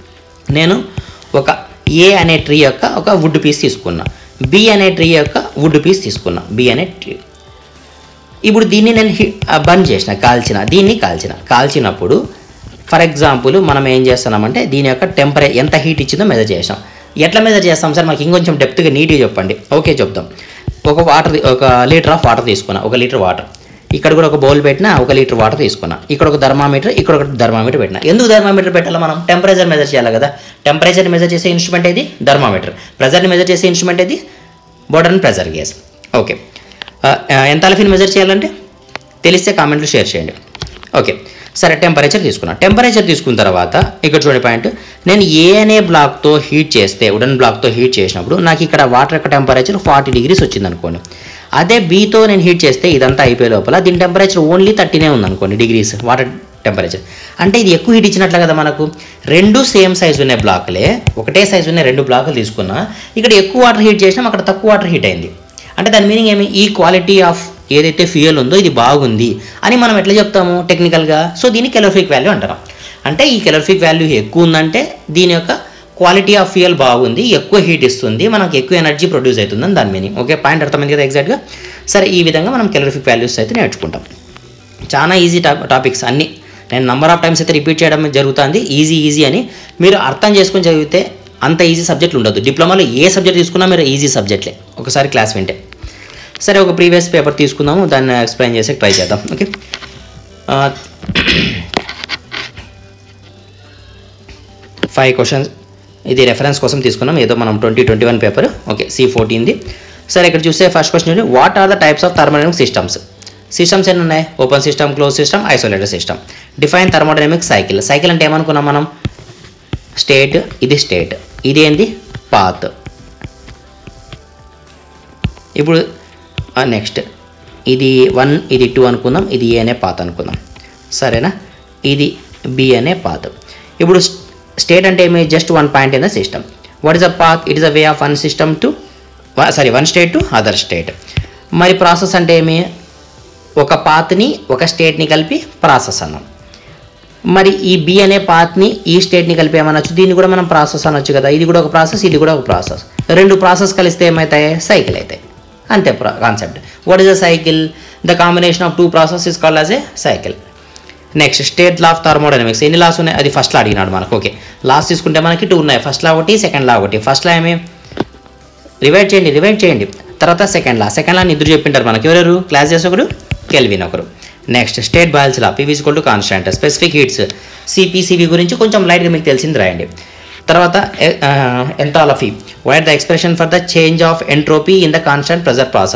నేను ఒక ఏ అనే ట్రీ యొక్క ఒక వుడ్ పీస్ తీసుకున్నా బి అనే ట్రీ యొక్క వుడ్ పీస్ తీసుకున్నా బి అనే ట్రీ ఇప్పుడు దీన్ని నేను బర్న్ చేసిన కాల్చిన దీన్ని కాల్చిన కాల్చినప్పుడు ఫర్ ఎగ్జాంపుల్ మనం ఏం చేస్తున్నామంటే దీని యొక్క టెంపరే ఎంత హీట్ ఇచ్చిందో మెజర్ చేసాం ఎట్లా మెజర్ చేస్తాం సార్ మాకు ఇంకొంచెం డెప్త్గా నీట్గా చెప్పండి ఓకే చెప్తాం ఒక వాటర్ ఒక లీటర్ ఆఫ్ వాటర్ తీసుకున్నా ఒక లీటర్ వాటర్ ఇక్కడ కూడా ఒక బౌల్ పెట్టినా ఒక లీటర్ వాటర్ తీసుకున్నా ఇక్కడ ఒక థర్మామీటర్ ఇక్కడ ఒక థర్మామీటర్ పెట్టినా ఎందుకు థర్మామీటర్ పెట్టాలి మనం టెంపరేచర్ మెజర్ చేయాలి కదా టెంపరేచర్ మెజర్ చేసే ఇన్స్ట్రుమెంట్ ఏది థర్మామీటర్ ప్రెజర్ని మెజర్ చేసే ఇన్స్ట్రుమెంట్ ఏది బోర్డర్ ప్రెజర్ గ్యాస్ ఓకే ఆ, ఆ, ఎంత అల్ఫీని మెజర్ చేయాలంటే తెలిస్తే కామెంట్లు షేర్ చేయండి ఓకే సరే టెంపరేచర్ తీసుకున్నా టెంపరేచర్ తీసుకున్న తర్వాత ఇక్కడ చూడండి పాయింట్ నేను ఏ అనే బ్లాక్తో హీట్ చేస్తే వుడెన్ బ్లాక్తో హీట్ చేసినప్పుడు నాకు ఇక్కడ వాటర్ యొక్క టెంపరేచర్ ఫార్టీ డిగ్రీస్ వచ్చింది అనుకోండి అదే బీతో నేను హీట్ చేస్తే ఇదంతా అయిపోయే లోపల దీని టెంపరేచర్ ఓన్లీ థర్టీనే ఉంది అనుకోండి డిగ్రీస్ వాటర్ టెంపరేచర్ అంటే ఇది ఎక్కువ హీట్ ఇచ్చినట్లే కదా మనకు రెండు సేమ్ సైజ్ ఉన్న బ్లాక్లే ఒకటే సైజ్ ఉన్న రెండు బ్లాకులు తీసుకున్నా ఇక్కడ ఎక్కువ వాటర్ హీట్ చేసినాం అక్కడ తక్కువ వాటర్ హీట్ అయింది అంటే దాని మీనింగ్ ఏమి ఈ క్వాలిటీ ఆఫ్ ఏదైతే ఫ్యూయల్ ఉందో ఇది బాగుంది అని మనం ఎట్లా చెప్తాము టెక్నికల్గా సో దీన్ని కెలోరిఫిక్ వాల్యూ అంటారు అంటే ఈ కెలోరిఫిక్ వాల్యూ ఎక్కువ ఉందంటే దీని యొక్క క్వాలిటీ ఆఫ్ ఫ్యూయల్ బాగుంది ఎక్కువ హీట్ ఇస్తుంది మనకు ఎక్కువ ఎనర్జీ ప్రొడ్యూస్ అవుతుందని దాని మీనింగ్ ఓకే పాయింట్ అర్థమైంది కదా ఎగ్జాక్ట్గా సరే ఈ విధంగా మనం కెలోరిఫిక్ వాల్యూస్ అయితే నేర్చుకుంటాం చాలా ఈజీ టాపిక్స్ అన్నీ నేను నంబర్ ఆఫ్ టైమ్స్ అయితే రిపీట్ చేయడం జరుగుతుంది ఈజీ ఈజీ అని మీరు అర్థం చేసుకొని చదివితే అంత ఈజీ సబ్జెక్టులు ఉండదు డిప్లొమాలో ఏ సబ్జెక్ట్ తీసుకున్నా మీరు ఈజీ సబ్జెక్ట్లే ఒకసారి క్లాస్ వింటే సరే ఒక ప్రీవియస్ పేపర్ తీసుకుందాము దాన్ని ఎక్స్ప్లెయిన్ చేసి ట్రై చేద్దాం ఓకే ఫైవ్ క్వశ్చన్స్ ఇది రెఫరెన్స్ కోసం తీసుకున్నాం ఏదో మనం twenty twenty one paper okay C ఫోర్టీన్ది సరే ఇక్కడ చూస్తే first question what are the types of thermodynamic systems systems ఎన్ని ఉన్నాయి open system close system isolated system define thermodynamic cycle cycle అంటే ఏమనుకున్నాం మనం స్టేట్ ఇది స్టేట్ ఇది ఏంది పాత్ ఇప్పుడు నెక్స్ట్ ఇది వన్ ఇది టూ అనుకుందాం ఇది ఏ అనే పాత్ అనుకుందాం సరేనా ఇది బి అనే పాత్ ఇప్పుడు స్టేట్ అంటే ఏమి just one point in the system what is a path it is a way of one system to sorry one state to other state మరి ప్రాసెస్ అంటే ఏమి ఒక పాత్ని ఒక స్టేట్ని కలిపి ప్రాసెస్ అన్నాం మరి ఈ బి అనే పాత్ని ఈ స్టేట్ని కలిపి ఏమనొచ్చు దీన్ని కూడా మనం ప్రాసెస్ అనొచ్చు కదా ఇది కూడా ఒక ప్రాసెస్ ఇది కూడా ఒక ప్రాసెస్ రెండు ప్రాసెస్ కలిస్తే ఏమవుతాయి సైకిల్ అవుతాయి అంతే concept what is a cycle the combination of two process is called as a cycle next state law of thermodynamics ఎన్ని లాస్ ఉన్నాయి అది ఫస్ట్ లా అడిగినాడు మనకు ఓకే లాస్ తీసుకుంటే మనకి టూ ఉన్నాయి ఫస్ట్ లా ఒకటి సెకండ్ లా ఒకటి ఫస్ట్ లా ఏమి రివైడ్ చేయండి రివైడ్ చేయండి తర్వాత సెకండ్ లా సెకండ్ లా ఇద్దరు చెప్పింటారు మనకి ఎవరెవరు క్లాస్ చేసి ఒకరు కెల్విన్ ఒకరు next state Boyle's law PV equal to constant specific heats CP CV గురించి కొంచెం లైట్గా మీకు తెలిసింది రాయండి తర్వాత enthalpy write the expression for the change of entropy in the constant pressure process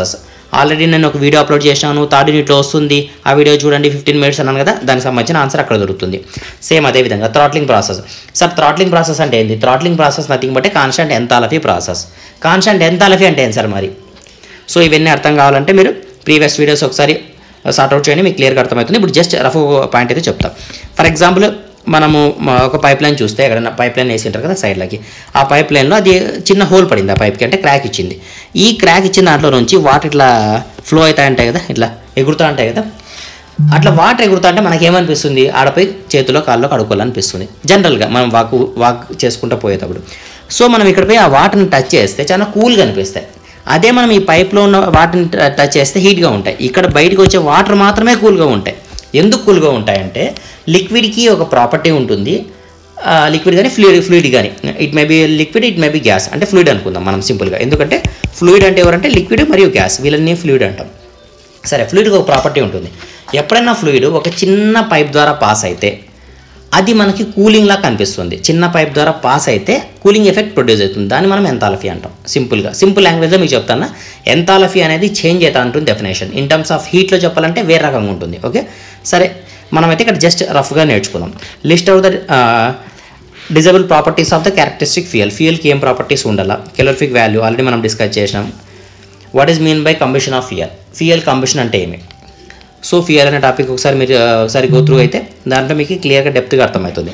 already నేను ఒక వీడియో అప్లోడ్ చేశాను థర్డ్ యూనిట్లో వస్తుంది ఆ వీడియో చూడండి ఫిఫ్టీన్ మినిట్స్ అన్నాను కదా దానికి సంబంధించిన ఆన్సర్ అక్కడ దొరుకుతుంది సేమ్ అదే విధంగా throttling process sir throttling process అంటే ఏంది throttling process nothing but constant enthalpy process constant enthalpy అంటే ఏంటి సార్ మరి సో ఇవన్నీ అర్థం కావాలంటే మీరు ప్రీవియస్ వీడియోస్ ఒకసారి సార్ట్అవుట్ చేయండి మీకు క్లియర్గా అర్థమవుతుంది ఇప్పుడు జస్ట్ రఫ్ పాయింట్ అయితే చెప్తాం ఫర్ ఎగ్జాంపుల్ మనము మ- ఒక పైప్ లైన్ చూస్తే ఎక్కడైనా పైప్ లైన్ వేసి ఉంటారు కదా సైడ్లకి ఆ పైప్ లైన్లో అది చిన్న హోల్ పడింది ఆ పైప్కి అంటే క్రాక్ ఇచ్చింది ఈ క్రాక్ ఇచ్చిన దాంట్లో నుంచి వాటర్ ఇట్లా ఫ్లో అవుతా ఉంటాయి కదా ఇట్లా ఎగురుతూ ఉంటాయి కదా అట్లా వాటర్ ఎగురుతా అంటే మనకి ఏమనిపిస్తుంది ఆడపై చేతిలో కాల్లో కడుక్కోవాలనిపిస్తుంది జనరల్గా మనం వాక్ వాక్ చేసుకుంటూ పోయేటప్పుడు సో మనం ఇక్కడ పోయి ఆ వాటర్ని టచ్ చేస్తే చాలా కూల్గా అనిపిస్తాయి అదే మనం ఈ పైప్లో ఉన్న వాటర్ని ట- టచ్ చేస్తే హీట్గా ఉంటాయి ఇక్కడ బయటకు వచ్చే వాటర్ మాత్రమే కూల్గా ఉంటాయి ఎందుకు కూల్గా ఉంటాయంటే లిక్విడ్కి ఒక ప్రాపర్టీ ఉంటుంది లిక్విడ్ కానీ ఫ్లూయిడ్ ఫ్లూయిడ్ కానీ it may be liquid it may be gas అంటే ఫ్లూయిడ్ అనుకుందాం మనం సింపుల్గా ఎందుకంటే ఫ్లూయిడ్ అంటే ఎవరంటే లిక్విడ్ మరియు గ్యాస్ వీళ్ళని ఫ్లూయిడ్ అంటాం సరే ఫ్లూయిడ్కి ఒక ప్రాపర్టీ ఉంటుంది ఎప్పుడైనా ఫ్లూయిడ్ ఒక చిన్న పైప్ ద్వారా పాస్ అయితే అది మనకి కూలింగ్ లా కనిపిస్తుంది చిన్న పైప్ ద్వారా పాస్ అయితే కూలింగ్ ఎఫెక్ట్ ప్రొడ్యూస్ అవుతుంది దాన్ని మనం ఎంతాలఫీ అంటాం సింపుల్గా సింపుల్ లాంగ్వేజ్లో మీకు చెప్తాను ఎంతాలఫీ అనేది చేంజ్ అవుతా ఉంటుంది డెఫినేషన్ ఇన్ టర్మ్స్ ఆఫ్ హీట్లో చెప్పాలంటే వేరే రకంగా ఉంటుంది ఓకే సరే మనమైతే ఇక్కడ జస్ట్ రఫ్గా నేర్చుకుందాం list out the desirable properties of the characteristic fuel ఫ్యూయల్కి ఏం ప్రాపర్టీస్ ఉండాలా కెలోరిఫిక్ వాల్యూ ఆల్రెడీ మనం డిస్కస్ చేసినాం what is mean by combustion of fuel fuel combustion అంటే ఏమి సో ఫియర్ అనే టాపిక్ ఒకసారి మీరు ఆ, ఒకసారి గో త్రూ అయితే దాంట్లో మీకు క్లియర్గా డెప్త్గా అర్థమవుతుంది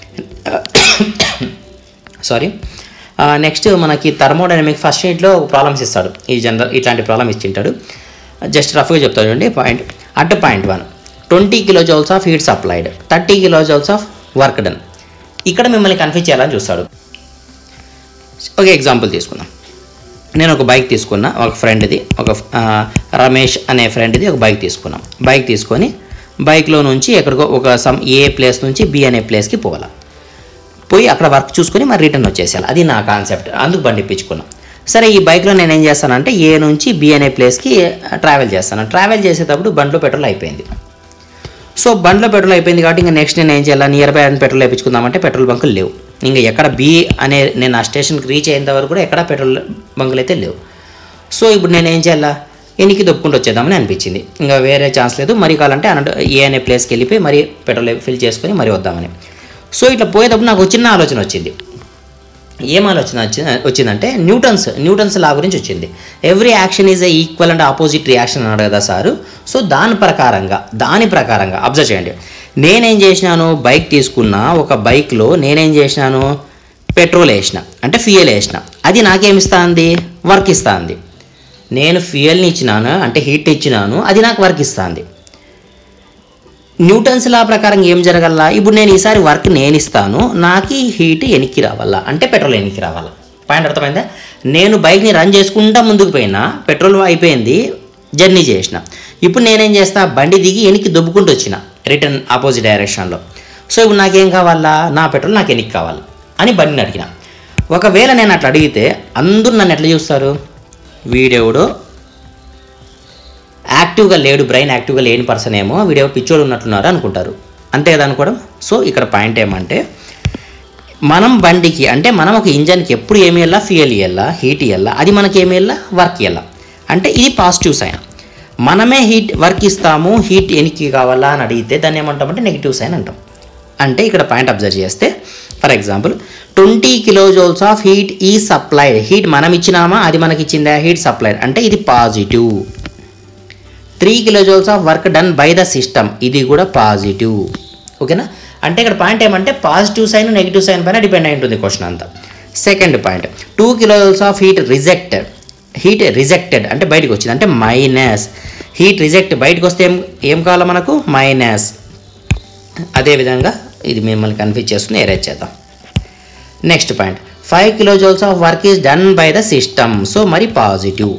సారీ నెక్స్ట్ మనకి థర్మోడైనమిక్ ఫస్ట్ యూనిట్లో ప్రాబ్లమ్స్ ఇస్తాడు ఈ జనరల్ ఇట్లాంటి ప్రాబ్లమ్ ఇచ్చింటాడు జస్ట్ రఫ్గా చెప్తాడు చూడండి point at point one twenty kilo joules of heat supplied thirty kilo joules of work done ఇక్కడ మిమ్మల్ని కన్ఫ్యూజ్ చేయాలని చూస్తాడు ఒక ఎగ్జాంపుల్ తీసుకుందాం నేను ఒక బైక్ తీసుకున్నా ఒక ఫ్రెండ్ది ఒక ఆ, రమేష్ అనే ఫ్రెండ్ది ఒక బైక్ తీసుకున్నాం బైక్ తీసుకొని బైక్లో నుంచి ఎక్కడికో ఒక సమ్ ఏ ప్లేస్ నుంచి బి అనే ప్లేస్కి పోవాలి పోయి అక్కడ వర్క్ చూసుకొని మరి రిటర్న్ వచ్చేసేయాలి అది నా కాన్సెప్ట్ అందుకు బండి ఇప్పించుకున్నాం సరే ఈ బైక్లో నేను ఏం చేస్తానంటే ఏ నుంచి బి అనే ప్లేస్కి ట్రావెల్ చేస్తాను ట్రావెల్ చేసేటప్పుడు బండిలో పెట్రోల్ అయిపోయింది సో బండ్లో పెట్రోల్ అయిపోయింది కాబట్టి ఇంకా నెక్స్ట్ నేను ఏం చేయాలి నియర్ బై అని పెట్రోల్ వేయించుకుందామంటే పెట్రోల్ బంకులు లేవు ఇంకా ఎక్కడ బి అనే నేను ఆ స్టేషన్కి రీచ్ అయ్యేంత వరకు కూడా ఎక్కడ పెట్రోల్ బంకులు అయితే లేవు సో ఇప్పుడు నేను ఏం చేయాలా ఎనికి దొప్పుకుంటూ వచ్చేద్దామని అనిపించింది ఇంకా వేరే ఛాన్స్ లేదు మరి కావాలంటే అనంట ఏ అనే ప్లేస్కి వెళ్ళిపోయి మరి పెట్రోల్ ఫిల్ చేసుకొని మరి వద్దామని సో ఇట్లా పోయేటప్పుడు నాకు ఒక చిన్న ఆలోచన వచ్చింది ఏం ఆలోచన వచ్చి వచ్చిందంటే న్యూటన్స్ న్యూటన్స్ లా గురించి వచ్చింది every action is a equal and opposite reaction అన్నాడు కదా సారు సో దాని ప్రకారంగా దాని ప్రకారంగా అబ్జర్వ్ చేయండి నేనేం చేసినాను బైక్ తీసుకున్నా ఒక బైక్లో నేనేం చేసినాను పెట్రోల్ వేసిన అంటే ఫ్యూయల్ వేసిన అది నాకేం ఇస్తుంది వర్క్ ఇస్తుంది నేను ఫ్యూయల్ని ఇచ్చినాను అంటే హీట్ ఇచ్చినాను అది నాకు వర్క్ ఇస్తుంది న్యూటన్స్ లా ప్రకారం ఏం జరగల్లా ఇప్పుడు నేను ఈసారి వర్క్ నేను ఇస్తాను నాకు ఈ హీట్ ఎనికి రావాలా అంటే పెట్రోల్ ఎనికి రావాలా పాయింట్ అర్థమైందా నేను బైక్ని రన్ చేసుకుంటా ముందుకు పోయినా పెట్రోల్ అయిపోయింది జర్నీ చేసిన ఇప్పుడు నేనేం చేస్తా బండి దిగి ఎనికి దొబ్బుకుంటూ వచ్చిన రిటర్న్ ఆపోజిట్ డైరెక్షన్లో సో ఇప్పుడు నాకేం కావాలా నా పెట్రోల్ నాకు ఎనికి కావాలి అని బండిని అడిగిన ఒకవేళ నేను అట్లా అడిగితే అందరూ నన్ను ఎట్లా చూస్తారు వీడెవడో యాక్టివ్గా లేడు బ్రెయిన్ యాక్టివ్గా లేని పర్సన్ ఏమో వీడియో పిచ్చోడు ఉన్నట్లున్నారు అనుకుంటారు అంతే కదా అనుకోవడం సో ఇక్కడ పాయింట్ ఏమంటే మనం బండికి అంటే మనం ఒక ఇంజన్కి ఎప్పుడు ఏమి వెళ్ళా ఫ్యూయల్ ఇవ్వాలా హీట్ ఇవ్వాలా అది మనకి ఏమి వెళ్ళా వర్క్ ఇవ్వాలా అంటే ఇది పాజిటివ్ సైన్ మనమే హీట్ వర్క్ ఇస్తాము హీట్ ఎనికి కావాలా అని అడిగితే దాన్ని ఏమంటామంటే నెగిటివ్ సైన్ అంటాం అంటే ఇక్కడ పాయింట్ అబ్జర్వ్ చేస్తే for example twenty kilo joules of heat is supplied heat మనం ఇచ్చినామా అది మనకి ఇచ్చిందా హీట్ సప్లైడ్ అంటే ఇది positive three kilo joules of work done by the system ఇది కూడా పాజిటివ్ ఓకేనా అంటే ఇక్కడ పాయింట్ ఏమంటే పాజిటివ్ సైన్ నెగిటివ్ సైన్ పైన డిపెండ్ అయి ఉంటుంది క్వశ్చన్ అంతా second point two kilo joules of heat rejected heat rejected అంటే బయటకు వచ్చింది అంటే మైనస్ హీట్ రిజెక్ట్ బయటకు వస్తే ఏం ఏం కావాలా మనకు మైనస్ అదేవిధంగా ఇది మిమ్మల్ని కన్ఫ్యూజ్ చేస్తుంది ఎరేజ్ చేద్దాం next point five kilo joules of work is done by the system so మరి positive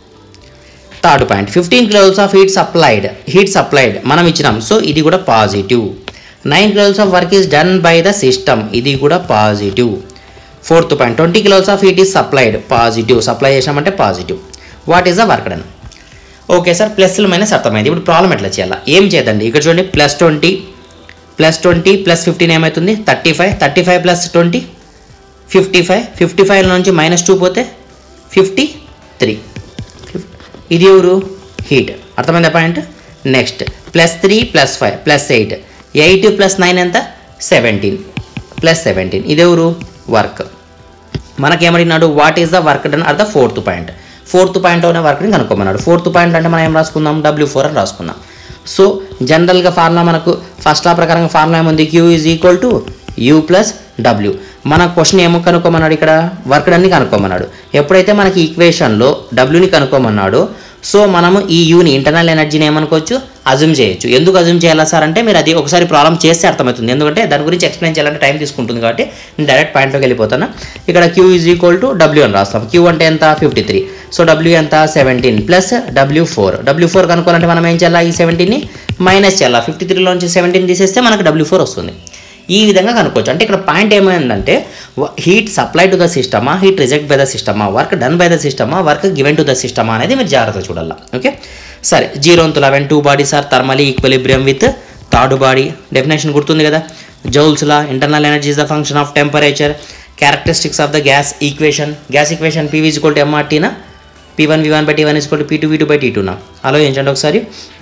third point fifteen kilos of heat supplied heat supplied మనం ఇచ్చినాం సో ఇది కూడా positive nine kilos of work is done by the system ఇది కూడా positive fourth point twenty kilos of heat is supplied positive supply చేసినామంటే positive what is the work done okay sir ప్లస్లు minus అర్థమైంది ఇప్పుడు problem ఎట్లా చేయాలా ఏం చేద్దండి ఇక్కడ చూడండి plus twenty plus twenty plus fifteen ఏమవుతుంది thirty five thirty five plus twenty fifty five fifty five నుంచి మైనస్ టూ పోతే ఫిఫ్టీ త్రీ ఇది ఎవరు హీట్ అర్థమైందా point next plus three plus five plus eight eight plus nine ఎంత seventeen plus seventeen ఇది ఎవరు work మనకేమడినాడు what is the work done at the fourth point fourth point ఉన్న వర్క్ని కనుక్కోమన్నాడు ఫోర్త్ పాయింట్ అంటే మనం ఏం రాసుకుందాం డబ్ల్యూ ఫోర్ అని రాసుకుందాం సో జనరల్గా ఫార్ములా మనకు ఫస్ట్ లా ప్రకారం ఫార్ములా ఏముంది Q is equal to U plus W మన క్వశ్చన్ ఏమో కనుక్కోమన్నాడు ఇక్కడ వర్క్ డన్ని కనుక్కోమన్నాడు ఎప్పుడైతే మనకి ఈక్వేషన్లో డబ్ల్యూని కనుక్కోమన్నాడో సో మనము ఈ యూని ఇంటర్నల్ ఎనర్జీని ఏమనుకోవచ్చు అజూమ్ చేయొచ్చు ఎందుకు అజూమ్ చేయాలా సార్ అంటే మీరు అది ఒకసారి ప్రాబ్లం చేస్తే అర్థమవుతుంది ఎందుకంటే దాని గురించి ఎక్స్ప్లెయిన్ చేయాలంటే టైం తీసుకుంటుంది కాబట్టి నేను డైరెక్ట్ పాయింట్లోకి వెళ్ళిపోతాను ఇక్కడ Q is equal to W అని రాస్తాం క్యూ అంటే ఎంత ఫిఫ్టీ త్రీ సో డబ్ల్యూ ఎంత seventeen plus W four W four కనుక్కోవాలంటే మనం ఏం చేయాలా ఈ సెవెంటీన్ని మైనస్ చేయాలా ఫిఫ్టీ త్రీలోంచి సెవెంటీన్ తీసేస్తే మనకు డబ్ల్యూ ఫోర్ వస్తుంది ఈ విధంగా కనుక్కోవచ్చు అంటే ఇక్కడ పాయింట్ ఏమైందంటే హీట్ సప్లై టు ద సిస్టమా హీట్ రిజెక్ట్ బై ద సిస్టమా వర్క్ డన్ బై ద సిస్టమా వర్క్ గివెన్ టు ద సిస్టమా అనేది మీరు జాగ్రత్త చూడాలి ఓకే సరే zero to eleven two bodies are thermally equilibrium with third body definition గుర్తుంది కదా Joule's law internal energy is the function of temperature characteristics of the gas equation gas equation PV is equal to ఎంఆర్టీనా P one V one by tea one is equal to P two V two by T టూనా ఆలోచించండి ఒకసారి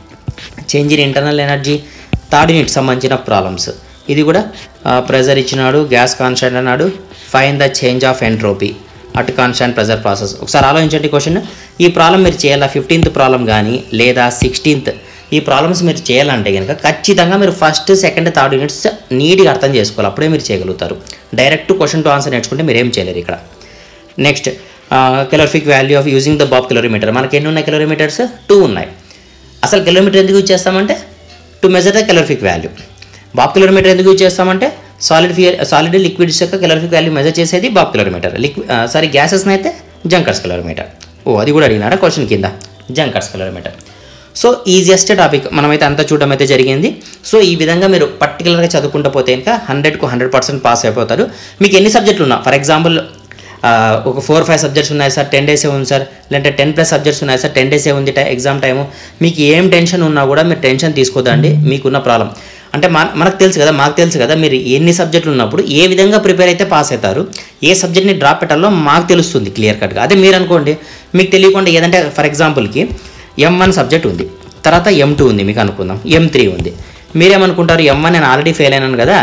change in internal energy third unit సంబంధించిన problems ఇది కూడా pressure ఇచ్చినాడు gas constant అన్నాడు fine the change of entropy అటు constant pressure process ఒకసారి ఆలోచించండి క్వశ్చన్ ఈ ప్రాబ్లం మీరు చేయాలా ఫిఫ్టీన్త్ ప్రాబ్లం కానీ లేదా సిక్స్టీన్త్ ఈ ప్రాబ్లమ్స్ మీరు చేయాలంటే కనుక ఖచ్చితంగా మీరు ఫస్ట్ సెకండ్ థర్డ్ యూనిట్స్ నీట్గా అర్థం చేసుకోవాలి అప్పుడే మీరు చేయగలుగుతారు డైరెక్ట్ క్వశ్చన్ టు ఆన్సర్ నేర్చుకుంటే మీరు ఏం చేయలేరు ఇక్కడ next calorific value of using the బాబ్ కిలోమీటర్ మనకి ఎన్ని ఉన్నాయి కిలోమీటర్స్ టూ ఉన్నాయి అసలు కిలోమీటర్ ఎందుకు యూజ్ చేస్తామంటే to measure the calorific value బాబ్ కిలోమీటర్ ఎందుకు యూజ్ చేస్తామంటే సాలిడ్ ఫియర్ సాలిడ్ లిక్విడ్స్ యొక్క కెలోరిఫిక్ వాల్యూ మెజర్ చేసేది బాబ్ కిలోమీటర్ లిక్విడ్ సారీ గ్యాసెస్ని అయితే జంకర్స్ కిలోమీటర్ ఓ అది కూడా అడిగినారా క్వశ్చన్ కింద Junkers calorimeter so easiest topic మనమైతే అంతా చూడడం అయితే జరిగింది సో ఈ విధంగా మీరు పర్టికులర్గా చదువుకుంటూ పోతే ఇంకా హండ్రెడ్కు హండ్రెడ్ పర్సెంట్ పాస్ అయిపోతారు మీకు ఎన్ని సబ్జెక్టులు ఉన్నా ఫర్ ఎగ్జాంపుల్ ఒక ఫోర్ ఫైవ్ సబ్జెక్ట్స్ ఉన్నాయి సార్ టెన్ డేసే ఉంది సార్ లేదంటే టెన్ ప్లస్ సబ్జెక్ట్స్ ఉన్నాయి సార్ టెన్ డేసే ఉంది టై ఎగ్జామ్ టైము మీకు ఏం టెన్షన్ ఉన్నా కూడా మీరు టెన్షన్ తీసుకోదండి మీకున్న ప్రాబ్లం అంటే మన మనకు తెలుసు కదా మాకు తెలుసు కదా మీరు ఎన్ని సబ్జెక్టులు ఉన్నప్పుడు ఏ విధంగా ప్రిపేర్ అయితే పాస్ అవుతారు ఏ సబ్జెక్ట్ని డ్రాప్ పెట్టాలో మాకు తెలుస్తుంది క్లియర్ కట్గా అదే మీరు అనుకోండి మీకు తెలియకుండా ఏదంటే ఫర్ ఎగ్జాంపుల్కి ఎం వన్ సబ్జెక్ట్ ఉంది తర్వాత ఎం టూ ఉంది మీకు అనుకుందాం ఎం త్రీ ఉంది మీరేమనుకుంటారు ఎం వన్ నేను ఆల్రెడీ ఫెయిల్ అయినాను కదా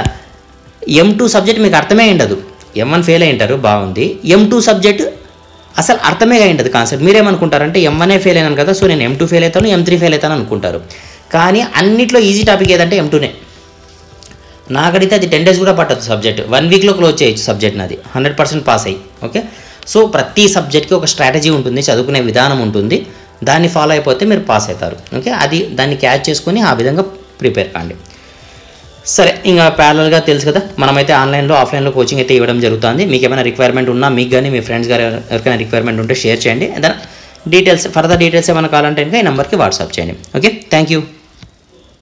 ఎం టూ సబ్జెక్ట్ మీకు అర్థమే ఉండదు ఎం వన్ ఫెయిల్ అయింటారు బాగుంది ఎం టూ సబ్జెక్ట్ అసలు అర్థమే అయింటది కాన్సెప్ట్ మీరేమనుకుంటారంటే ఎం వనే ఫెయిల్ అయినాను కదా సో నేను ఎం టూ ఫెయిల్ అవుతాను ఎం త్రీ ఫెయిల్ అవుతాను అనుకుంటారు కానీ అన్నిట్లో ఈజీ టాపిక్ ఏదంటే ఎం టూనే నాకడితే అది టెన్ డేస్ కూడా పట్టదు సబ్జెక్ట్ వన్ వీక్లో క్లోజ్ చేయొచ్చు సబ్జెక్ట్ నాది హండ్రెడ్ పర్సెంట్ పాస్ అయ్యి ఓకే సో ప్రతి సబ్జెక్ట్కి ఒక స్ట్రాటజీ ఉంటుంది చదువుకునే విధానం ఉంటుంది దాన్ని ఫాలో అయిపోతే మీరు పాస్ అవుతారు ఓకే అది దాన్ని క్యాచ్ చేసుకొని ఆ విధంగా ప్రిపేర్ కాండి సరే ఇంకా ప్యారల్గా తెలుసు కదా మనమైతే ఆన్లైన్లో ఆఫ్లైన్లో కోచింగ్ అయితే ఇవ్వడం జరుగుతుంది మీకు ఏమైనా రిక్వైర్మెంట్ ఉన్నా మీకు కానీ మీ ఫ్రెండ్స్ గారు ఎవరికైనా రిక్వైర్మెంట్ ఉంటే షేర్ చేయండి ఏదైనా డీటెయిల్స్ ఫర్దర్ డీటెయిల్స్ ఏమైనా కావాలంటే ఇంకా ఈ నెంబర్కి వాట్సాప్ చేయండి ఓకే థ్యాంక్ యూ